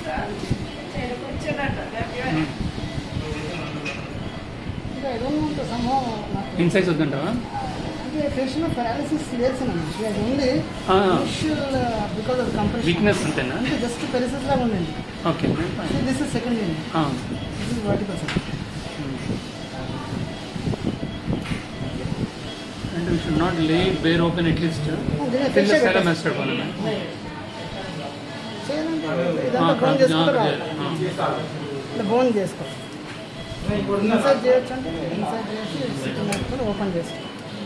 ఇంకా ఏదో ఉంటుంది సంభవం నాకు ఇన్సైజ్ వద్దంటావా అంటే ఫేషియల్ పారాలిసిస్ లేచినాను అది ఉంది ఆ. Initial because of compression weakness అంతేనా అంటే జస్ట్ పెరిసిస్ లాగా ఉండండి okay this is second in this is forty percent and we should not lay bare open at least కింద సెల మెస్టర్డ్ పోనీ చేయాలంటే ఇదంతా బోన్ చేసుకుంటే ఇలా బోన్ చేసుకో ఇన్సైడ్ చేయొచ్చు అంటే ఇన్సైడ్ చేసి సిట్టింగ్ పెట్టుకొని ఓపెన్ చేసుకో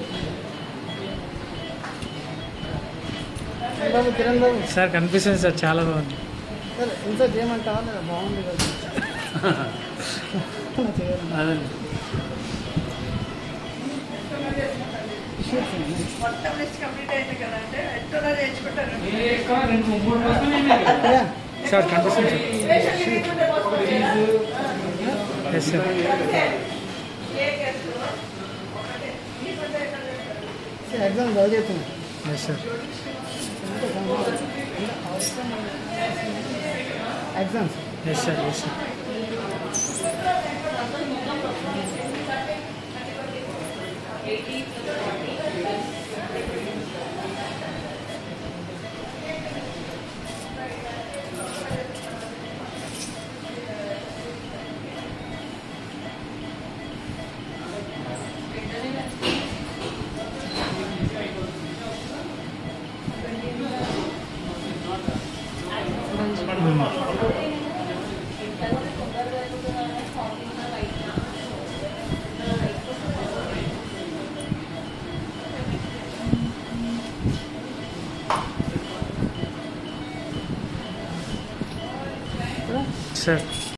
బాబు కిరణ్ బాబు సార్ కనిపిస్తుంది సార్ చాలా బాగుంది సరే ఇన్సైడ్ చేయమంటావా లేదా బాగుంది కదా అలా చేయాలి అదే Issues ఉన్నాయి. మొత్తం లిస్ట్ కంప్లీట్ అయింది కదా అంటే ఎట్లా నేర్చుకుంటారు Yeah. సార్ కనిపిస్తుంది సార్ స్పెషల్ లేకుండా పోసుకోలేదా? ఎస్ సార్ ఏ కేసు ఒకటే ఈ కొంత ఎట్లా చేస్తారు? ఎగ్జామ్ బాగా చేస్తున్నాయి yes sir exams yes sir yes sir sir